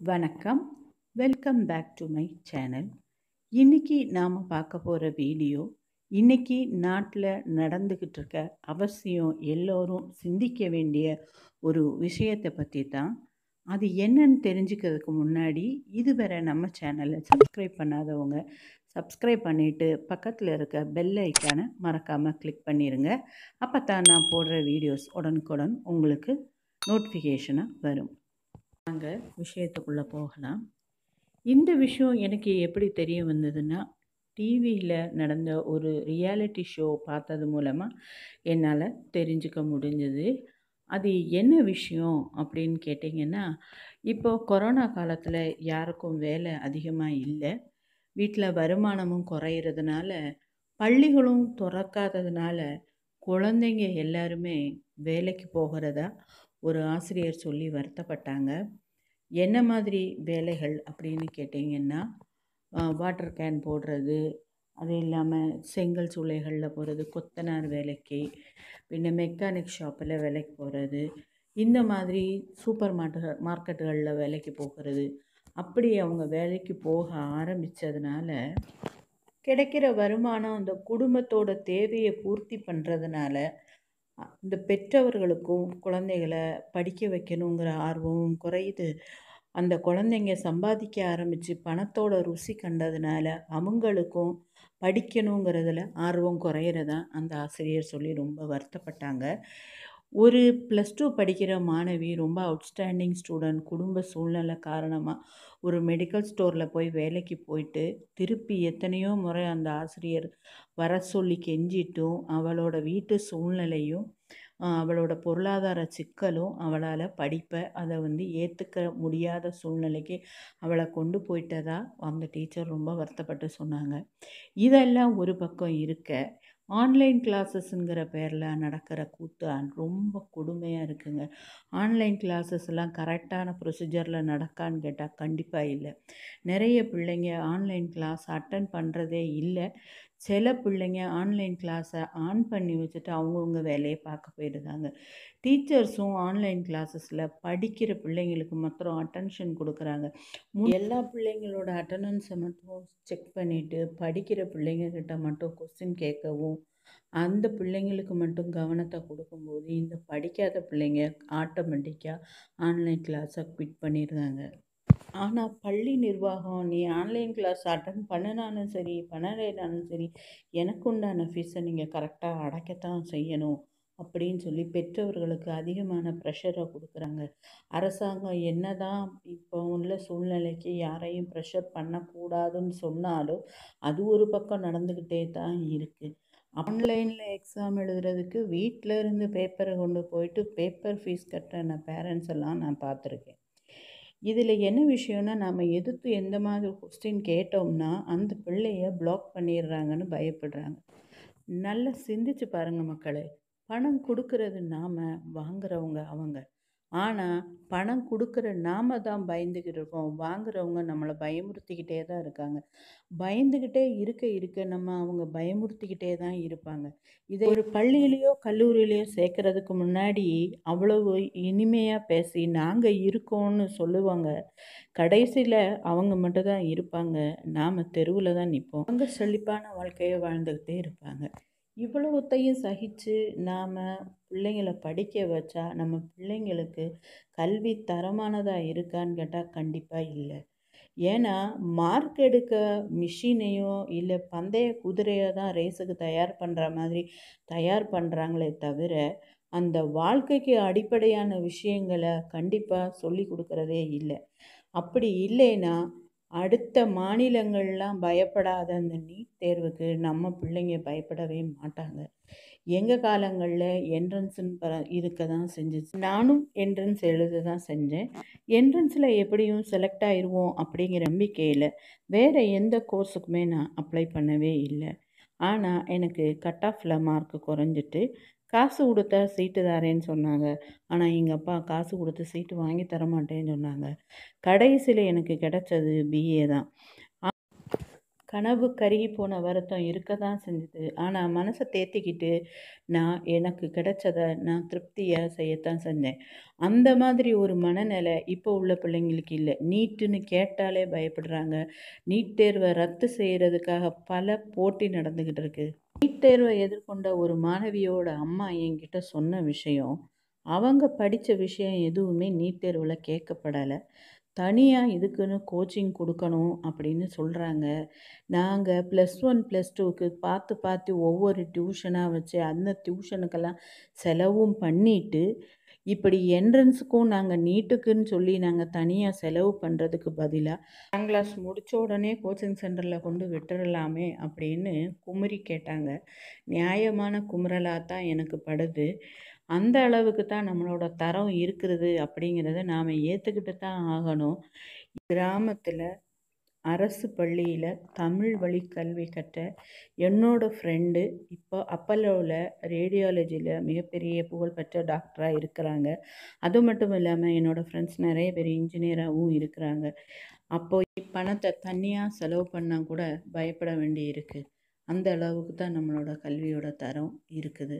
வணக்கம் welcome back to my channel இன்னைக்கு நாம் பார்க்க போகிற வீடியோ இன்னைக்கு நாட்டில் நடந்துக்கிட்டு இருக்க அவசியம் எல்லோரும் சிந்திக்க வேண்டிய ஒரு விஷயத்தை பற்றி தான் அது என்னன்னு தெரிஞ்சுக்கிறதுக்கு முன்னாடி இதுவரை நம்ம சேனலை சப்ஸ்கிரைப் பண்ணாதவங்க சப்ஸ்கிரைப் பண்ணிவிட்டு பக்கத்தில் இருக்க பெல் ஐக்கானை மறக்காமல் கிளிக் பண்ணிடுங்க அப்போ தான் நான் போடுற வீடியோஸ் உடனுக்குடன் உங்களுக்கு நோட்டிஃபிகேஷனாக வரும் நாங்கள் விஷயத்துக்குள்ளே போகலாம் இந்த விஷயம் எனக்கு எப்படி தெரிய வந்ததுன்னா டிவியில் நடந்த ஒரு ரியாலிட்டி ஷோ பார்த்தது மூலமாக என்னால் தெரிஞ்சுக்க முடிஞ்சது அது என்ன விஷயம் அப்படின்னு கேட்டிங்கன்னா இப்போ கொரோனா காலத்தில் யாருக்கும் வேலை அதிகமாக இல்லை வீட்டில் வருமானமும் குறையிறதுனால பள்ளிகளும் திறக்காததுனால குழந்தைங்க எல்லாருமே வேலைக்கு போகிறதா ஒரு ஆசிரியர் சொல்லி வருத்தப்பட்டாங்க என்ன மாதிரி வேலைகள் அப்படின்னு கேட்டிங்கன்னா வாட்டர் கேன் போடுறது அது இல்லாமல் செங்கல் சூளைகளில் போகிறது கொத்தனார் வேலைக்கு பின்ன மெக்கானிக் ஷாப்பில் வேலைக்கு போகிறது இந்த மாதிரி சூப்பர் மார்க்கெ மார்க்கெட்டுகளில் வேலைக்கு போகிறது அப்படி அவங்க வேலைக்கு போக ஆரம்பித்ததுனால கிடைக்கிற வருமானம் அந்த குடும்பத்தோட தேவையை பூர்த்தி பண்ணுறதுனால இந்த பெற்றவர்களுக்கும் குழந்தைகளை படிக்க வைக்கணுங்கிற ஆர்வமும் குறையுது அந்த குழந்தைங்க சம்பாதிக்க ஆரம்பித்து பணத்தோட ருசி கண்டதுனால அவங்களுக்கும் படிக்கணுங்கிறதுல ஆர்வம் குறையிறதா அந்த ஆசிரியர் சொல்லி ரொம்ப வருத்தப்பட்டாங்க ஒரு ப்ளஸ் டூ படிக்கிற மாணவி ரொம்ப அவுட்ஸ்டாண்டிங் ஸ்டூடெண்ட் குடும்ப சூழ்நிலை காரணமாக ஒரு மெடிக்கல் ஸ்டோரில் போய் வேலைக்கு போயிட்டு திருப்பி எத்தனையோ முறை அந்த ஆசிரியர் வர சொல்லி கெஞ்சிட்டும் அவளோட வீட்டு சூழ்நிலையும் அவளோட பொருளாதார சிக்கலும் அவளால் படிப்பை அதை வந்து ஏற்றுக்க முடியாத சூழ்நிலைக்கு அவளை கொண்டு போயிட்டதா அந்த டீச்சர் ரொம்ப வருத்தப்பட்டு சொன்னாங்க இதெல்லாம் ஒரு பக்கம் இருக்க ஆன்லைன் கிளாஸஸ்ங்கிற பேரில் நடக்கிற கூத்து ரொம்ப கொடுமையாக இருக்குங்க ஆன்லைன் கிளாஸஸ் எல்லாம் கரெக்டான ப்ரொசீஜரில் நடக்கான்னு கேட்டால் கண்டிப்பாக இல்லை நிறைய பிள்ளைங்க ஆன்லைன் கிளாஸ் அட்டன் பண்ணுறதே இல்லை சில பிள்ளைங்க ஆன்லைன் கிளாஸை ஆன் பண்ணி வச்சுட்டு அவங்கவுங்க வேலையை பார்க்க போயிடுறாங்க டீச்சர்ஸும் ஆன்லைன் கிளாஸஸில் படிக்கிற பிள்ளைங்களுக்கு மாத்திரம் அட்டென்ஷன் கொடுக்குறாங்க எல்லா பிள்ளைங்களோட அட்டண்டன்ஸை மட்டும் செக் பண்ணிவிட்டு படிக்கிற பிள்ளைங்கக்கிட்ட மட்டும் கொஸ்டின் கேட்கவும் அந்த பிள்ளைங்களுக்கு மட்டும் கவனத்தை கொடுக்கும்போது இந்த படிக்காத பிள்ளைங்க ஆட்டோமேட்டிக்காக ஆன்லைன் கிளாஸை குவிட் பண்ணிடுறாங்க ஆனால் பள்ளி நிர்வாகம் நீ ஆன்லைன் கிளாஸ் அட்டன் பண்ணினாலும் சரி பண்ணலைனாலும் சரி எனக்கு உண்டான ஃபீஸை நீங்கள் கரெக்டாக அடைக்கத்தான் செய்யணும் அப்படின்னு சொல்லி பெற்றவர்களுக்கு அதிகமான ப்ரெஷரை கொடுக்குறாங்க அரசாங்கம் என்ன தான் இப்போ உள்ள சூழ்நிலைக்கு யாரையும் ப்ரெஷர் பண்ணக்கூடாதுன்னு சொன்னாலும் அது ஒரு பக்கம் நடந்துக்கிட்டே தான் இருக்குது ஆன்லைனில் எக்ஸாம் எழுதுறதுக்கு வீட்டில் இருந்து பேப்பரை கொண்டு போயிட்டு பேப்பர் ஃபீஸ் கட்டுற பேரண்ட்ஸ் எல்லாம் நான் பார்த்துருக்கேன் இதில் என்ன விஷயம்னா நம்ம எதிர்த்து எந்த மாதிரி கொஸ்டின் கேட்டோம்னா அந்த பிள்ளைய பிளாக் பண்ணிடுறாங்கன்னு பயப்படுறாங்க நல்லா சிந்திச்சு பாருங்கள் மக்களே பணம் கொடுக்கறது நாம் வாங்குறவங்க அவங்க ஆனால் பணம் கொடுக்குற நாம தான் பயந்துக்கிட்டு இருக்கோம் வாங்குறவங்க நம்மளை பயமுறுத்திக்கிட்டே தான் இருக்காங்க பயந்துக்கிட்டே இருக்க இருக்க நம்ம அவங்க பயமுறுத்திக்கிட்டே தான் இருப்பாங்க இதை ஒரு பள்ளியிலையோ கல்லூரியிலையோ சேர்க்கறதுக்கு முன்னாடி அவ்வளவு இனிமையாக பேசி நாங்கள் இருக்கோம்னு சொல்லுவாங்க கடைசியில் அவங்க மட்டும் தான் இருப்பாங்க நாம் தெருவில் தான் நிற்போம் அவங்க செழிப்பான வாழ்க்கையை வாழ்ந்துக்கிட்டே இருப்பாங்க இவ்வளவுத்தையும் சகித்து நாம் பிள்ளைங்களை படிக்க வச்சா நம்ம பிள்ளைங்களுக்கு கல்வி தரமானதாக இருக்கான்னு கேட்டால் கண்டிப்பாக இல்லை ஏன்னா மார்க் எடுக்க மிஷினையோ இல்லை பந்தய குதிரையோ தான் ரேஸுக்கு தயார் பண்ணுற மாதிரி தயார் பண்ணுறாங்களே தவிர அந்த வாழ்க்கைக்கு அடிப்படையான விஷயங்களை கண்டிப்பாக சொல்லி கொடுக்குறதே இல்லை அப்படி இல்லைன்னா அடுத்த மாநிலங்கள்லாம் பயப்படாத அந்த நீட் தேர்வுக்கு நம்ம பிள்ளைங்க பயப்படவே மாட்டாங்க எங்கள் காலங்களில் என்ட்ரன்ஸுன்னு ப இருக்க தான் செஞ்சிச்சு நானும் என்ட்ரன்ஸ் எழுத தான் செஞ்சேன் என்ட்ரன்ஸில் எப்படியும் செலக்ட் ஆயிடுவோம் அப்படிங்கிற நம்பிக்கையில் வேறு எந்த கோர்ஸுக்குமே நான் அப்ளை பண்ணவே இல்லை ஆனால் எனக்கு கட் ஆஃபில் மார்க் குறைஞ்சிட்டு காசு கொடுத்தா சீட்டு தரேன்னு சொன்னாங்க ஆனால் எங்கள் அப்பா காசு கொடுத்து சீட்டு வாங்கி தர மாட்டேன்னு சொன்னாங்க கடைசியில் எனக்கு கிடைச்சது பிஏ தான் கனவு கருகி போன வருத்தம் இருக்க தான் செஞ்சுது ஆனால் மனசை தேத்திக்கிட்டு நான் எனக்கு கிடைச்சத நான் திருப்தியாக செய்யத்தான் செஞ்சேன் அந்த மாதிரி ஒரு மனநிலை இப்போ உள்ள பிள்ளைங்களுக்கு இல்லை நீட்டுன்னு கேட்டாலே பயப்படுறாங்க நீட் தேர்வை ரத்து செய்கிறதுக்காக பல போட்டி நடந்துக்கிட்டு இருக்கு நீட் தேர்வை எதிர்கொண்ட ஒரு மாணவியோட அம்மா என்கிட்ட சொன்ன விஷயம் அவங்க படித்த விஷயம் எதுவுமே நீட் தேர்வில் கேட்கப்படலை தனியாக இதுக்குன்னு கோச்சிங் கொடுக்கணும் அப்படின்னு சொல்கிறாங்க நாங்கள் ப்ளஸ் ஒன் ப்ளஸ் டூக்கு பார்த்து பார்த்து ஒவ்வொரு டியூஷனாக வச்சு அந்த டியூஷனுக்கெல்லாம் செலவும் பண்ணிட்டு இப்படி என்ட்ரன்ஸுக்கும் நாங்கள் நீட்டுக்குன்னு சொல்லி நாங்கள் தனியாக செலவு பண்ணுறதுக்கு பதிலாக பத்தாம் கிளாஸ் முடித்த உடனே கோச்சிங் சென்டரில் கொண்டு விட்டுறலாமே அப்படின்னு குமுறி கேட்டாங்க நியாயமான குமுறலாக தான் எனக்கு படுது அந்த அளவுக்கு தான் நம்மளோட தரம் இருக்கிறது அப்படிங்கிறத நாம் ஏற்றுக்கிட்டு தான் ஆகணும் கிராமத்தில் அரசு பள்ளியில் தமிழ் வழி கல்வி கற்ற என்னோட ஃப்ரெண்டு இப்போ அப்பல்லோவில் ரேடியாலஜியில் மிகப்பெரிய புகழ்பெற்ற டாக்டராக இருக்கிறாங்க அது மட்டும் இல்லாமல் என்னோடய ஃப்ரெண்ட்ஸ் நிறைய பேர் இன்ஜினியராகவும் இருக்கிறாங்க அப்போது பணத்தை தனியாக செலவு பண்ணால் கூட பயப்பட வேண்டி இருக்குது அந்த அளவுக்கு தான் நம்மளோட கல்வியோட தரம் இருக்குது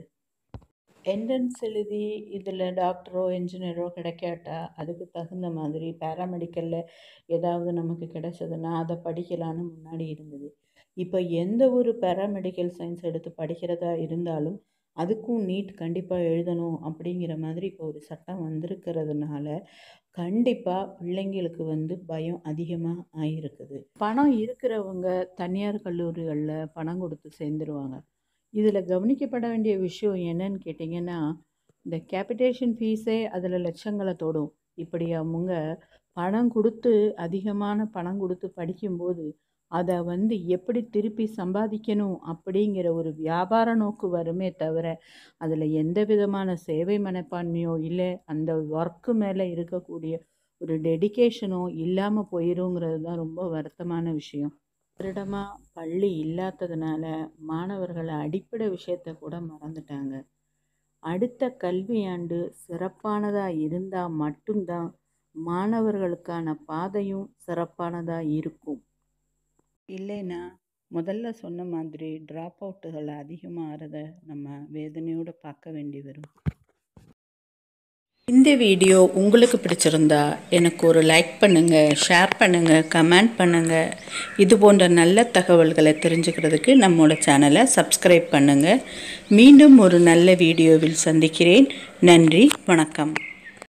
என்ட்ரன்ஸ் எழுதி இதில் டாக்டரோ இன்ஜினியரோ கிடைக்காட்டா அதுக்கு தகுந்த மாதிரி பேராமெடிக்கலில் ஏதாவது நமக்கு கிடைச்சதுன்னா அதை படிக்கலான்னு முன்னாடி இருந்தது இப்போ எந்த ஒரு பேராமெடிக்கல் சயின்ஸ் எடுத்து படிக்கிறதா இருந்தாலும் அதுக்கும் நீட் கண்டிப்பாக எழுதணும் அப்படிங்கிற மாதிரி இப்போ ஒரு சட்டம் வந்திருக்கிறதுனால கண்டிப்பாக பிள்ளைங்களுக்கு வந்து பயம் அதிகமாக ஆகிருக்குது பணம் இருக்கிறவங்க தனியார் கல்லூரிகளில் பணம் கொடுத்து சேர்ந்துருவாங்க இதில் கவனிக்கப்பட வேண்டிய விஷயம் என்னன்னு கேட்டிங்கன்னா இந்த கேபிட்டேஷன் ஃபீஸே அதில் லட்சங்களை தொடும் இப்படி அவங்க பணம் கொடுத்து அதிகமான பணம் கொடுத்து படிக்கும்போது அதை வந்து எப்படி திருப்பி சம்பாதிக்கணும் அப்படிங்கிற ஒரு வியாபார நோக்கு வருமே தவிர அதில் எந்த விதமான சேவை மனப்பான்மையோ இல்லை அந்த ஒர்க்கு மேலே இருக்கக்கூடிய ஒரு டெடிக்கேஷனோ இல்லாமல் போயிருங்கிறது தான் ரொம்ப வருத்தமான விஷயம் வருடமாக பள்ளி இல்லாததுனால மாணவர்கள் அடிப்படை விஷயத்தை கூட மறந்துட்டாங்க அடுத்த கல்வியாண்டு சிறப்பானதாக இருந்தால் மட்டும்தான் மாணவர்களுக்கான பாதையும் சிறப்பானதாக இருக்கும் இல்லைன்னா முதல்ல சொன்ன மாதிரி ட்ராப் அவுட்டுகள் அதிகமாகிறத நம்ம வேதனையோடு பார்க்க வேண்டி வரும் இந்த வீடியோ உங்களுக்கு பிடிச்சிருந்தா எனக்கு ஒரு லைக் பண்ணுங்கள் ஷேர் பண்ணுங்கள் கமெண்ட் பண்ணுங்கள் இது போன்ற நல்ல தகவல்களை தெரிஞ்சுக்கிறதுக்கு நம்மளோட சேனலை சப்ஸ்கிரைப் பண்ணுங்கள் மீண்டும் ஒரு நல்ல வீடியோவில் சந்திக்கிறேன் நன்றி வணக்கம்